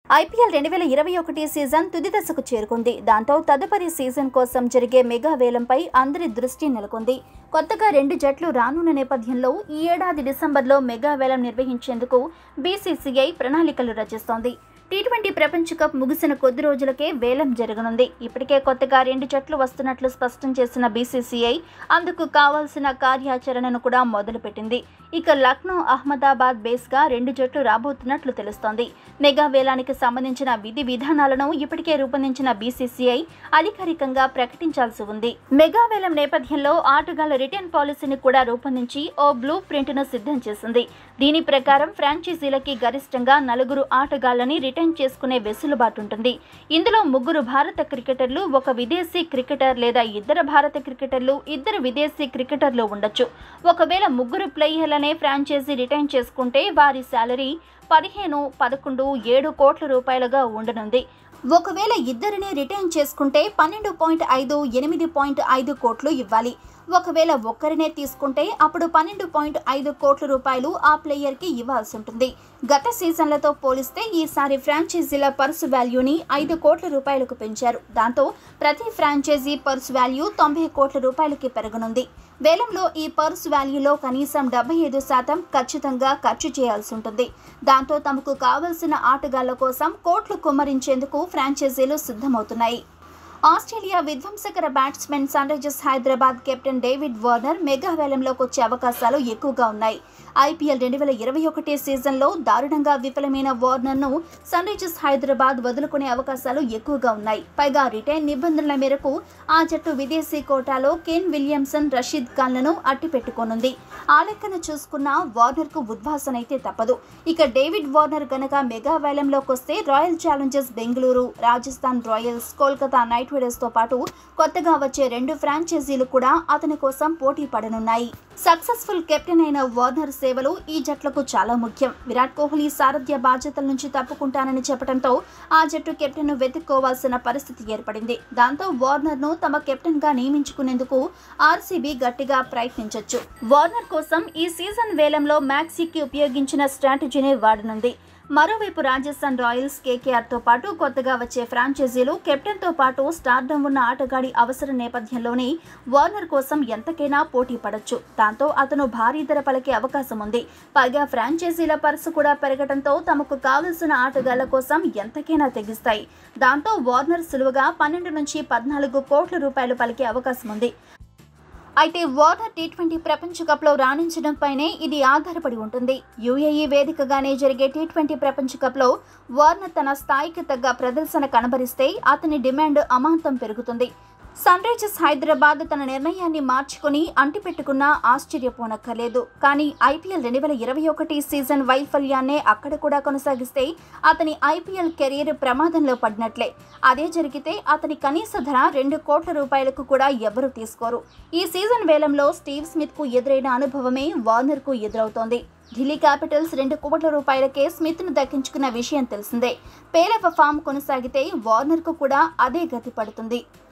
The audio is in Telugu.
ఐపీఎల్ రెండు వేల ఇరవై ఒకటి సీజన్ తుది దశకు చేరుకుంది దాంతో తదుపరి సీజన్ కోసం జరిగే మెగా వేలంపై అందరి దృష్టి నెలకొంది కొత్తగా రెండు జట్లు రానున్న నేపథ్యంలో ఈ ఏడాది డిసెంబర్లో మెగా వేలం నిర్వహించేందుకు బీసీసీఐ ప్రణాళికలు రచిస్తోంది టీ ట్వంటీ ప్రపంచ కప్ ముగిసిన కొద్ది రోజులకే వేలం జరగనుంది ఇప్పటికే కొత్తగా రెండు జట్లు వస్తున్నట్లు స్పష్టం చేసిన బీసీసీఐ అందుకు కావాల్సిన కార్యాచరణను కూడా మొదలుపెట్టింది ఇక లక్నో అహ్మదాబాద్ బేస్గా రెండు జట్లు రాబోతున్నట్లు తెలుస్తోంది మెగా వేలానికి సంబంధించిన విధి విధానాలను ఇప్పటికే రూపొందించిన బీసీసీఐ అధికారికంగా ప్రకటించాల్సి ఉంది మెగా వేలం నేపథ్యంలో ఆటగాళ్ల రిటర్న్ పాలసీని కూడా రూపొందించి ఓ బ్లూ ప్రింట్ను సిద్ధం చేసింది దీని ప్రకారం ఫ్రాంచైజీలకి గరిష్టంగా నలుగురు ఆటగాళ్లని రిటర్న్ చేసుకునే వెసులుబాటు ఉంటుంది ఇందులో ముగ్గురు భారత క్రికెటర్లు ఒక విదేశీ క్రికెటర్ లేదా ఇద్దరు భారత క్రికెటర్లు ఇద్దరు విదేశీ క్రికెటర్లు ఉండొచ్చు ఒకవేళ ముగ్గురు ప్లేయర్లనే ఫ్రాంచైజీ రిటర్న్ చేసుకుంటే వారి శాలరీ పదిహేను పదకొండు ఏడు కోట్ల రూపాయలుగా ఉండనుంది ఒకవేళ ఇద్దరిని రిటర్న్ చేసుకుంటే పన్నెండు పాయింట్ ఐదు ఎనిమిది పాయింట్ ఐదు కోట్లు ఇవ్వాలి ఒకవేళ ఒక్కరినే తీసుకుంటే అప్పుడు పన్నెండు పాయింట్ ఐదు కోట్ల రూపాయలు ఆ ప్లేయర్కి ఇవ్వాల్సి ఉంటుంది గత సీజన్లతో పోలిస్తే ఈసారి ఫ్రాంచైజీల పర్సు వాల్యూని ఐదు కోట్ల రూపాయలకు పెంచారు దాంతో ప్రతి ఫ్రాంచైజీ పర్సు వాల్యూ తొంభై కోట్ల రూపాయలకి పెరగనుంది వేలంలో ఈ పర్స్ వాల్యూలో కనీసం డెబ్బై ఐదు శాతం ఖచ్చితంగా ఖర్చు చేయాల్సి ఉంటుంది దాంతో తమకు కావలసిన ఆటగాళ్ల కోసం కోట్లు కుమ్మరించేందుకు ఫ్రాంచైజీలు సిద్ధమవుతున్నాయి ఆస్ట్రేలియా విధ్వంసకర batsmen Sunrisers Hyderabad captain David Warner mega వేలంలోకి వచ్చే అవకాశాలు ఎక్కువగా ఉన్నాయి ఐపీఎల్ రెండు వేల ఇరవై ఒకటి సీజన్లో దారుణంగా విఫలమైన వార్నర్ను సన్ రైజర్స్ హైదరాబాద్ వదులుకునే అవకాశాలు ఎక్కువగా ఉన్నాయి పైగా రిటైన్ నిబంధనల మేరకు ఆ జట్టు విదేశీ కోటాలో కేన్ విలియమ్సన్ రషీద్ ఖాన్లను అట్టిపెట్టుకోనుంది ఆ లెక్కన చూసుకున్న వార్నర్కు ఉద్వాసనైతే తప్పదు ఇక డేవిడ్ వార్నర్ గనక మెగా వేలంలోకి వస్తే Royal Challengers Bengaluru Rajasthan Royals Kolkata Knight Riders తో పాటు కొత్తగా వచ్చే రెండు ఫ్రాంచైజీలు కూడా అతని కోసం పోటీ పడనున్నాయి సక్సెస్ఫుల్ కెప్టెన్ అయిన వార్నర్ సేవలు ఈ జట్లకు చాలా ముఖ్యం విరాట్ కోహ్లీ సారథ్య బాధ్యతల నుంచి తప్పుకుంటానని చెప్పడంతో ఆ జట్టు కెప్టెన్ను వెతుక్కోవాల్సిన పరిస్థితి ఏర్పడింది దాంతో వార్నర్ను తమ కెప్టెన్గా నియమించుకునేందుకు ఆర్సీబీ గట్టిగా ప్రయత్నించొచ్చు వార్నర్ కోసం ఈ సీజన్ వేలంలో మ్యాక్సీకి ఉపయోగించిన స్ట్రాటజీనే వాడనుంది మరోవైపు రాజస్థాన్ రాయల్స్ కేకేఆర్తో పాటు కొత్తగా వచ్చే ఫ్రాంచైజీలు కెప్టెన్తో పాటు స్టార్డమ్ ఉన్న ఆటగాడి అవసరం నేపథ్యంలోనే వార్నర్ కోసం ఎంతకైనా పోటీ పడొచ్చు దాంతో అతను భారీ ధర పలికే అవకాశం ఉంది పైగా ఫ్రాంచైజీల పర్సు కూడా పెరగడంతో తమకు కావలసిన ఆటగాళ్ల కోసం ఎంతకైనా తెగిస్తాయి దాంతో వార్నర్ సులువుగా పన్నెండు నుంచి పద్నాలుగు కోట్ల రూపాయలు పలికే అవకాశం ఉంది అయితే వార్నర్ టీ ట్వంటీ ప్రపంచ కప్లో రాణించడంపైనే ఇది ఆధారపడి ఉంటుంది యుఏఈ వేదికగానే జరిగే టీ ట్వంటీ ప్రపంచ కప్లో వార్నర్ తన స్థాయికి తగ్గ ప్రదర్శన కనబరిస్తే అతని డిమాండ్ అమాంతం పెరుగుతుంది సన్ రైజర్స్ హైదరాబాద్ తన నిర్ణయాన్ని మార్చుకుని అంటిపెట్టుకున్నా ఆశ్చర్యపోనక్కర్లేదు కానీ ఐపీఎల్ రెండు వేల ఇరవై ఒకటి సీజన్ వైఫల్యాన్నే అక్కడ కూడా కొనసాగిస్తే అతని ఐపీఎల్ కెరీర్ ప్రమాదంలో పడినట్లే అదే జరిగితే అతని కనీస ధర రెండు కోట్ల రూపాయలకు కూడా ఎవరూ తీసుకోరు ఈ సీజన్ వేలంలో స్టీవ్ స్మిత్ కు ఎదురైన అనుభవమే వార్నర్ కు ఎదురవుతోంది ఢిల్లీ క్యాపిటల్స్ రెండు కోట్ల రూపాయలకే స్మిత్ను దక్కించుకున్న విషయం తెలిసిందే పేలవ ఫామ్ కొనసాగితే వార్నర్కు కూడా అదే గతి పడుతుంది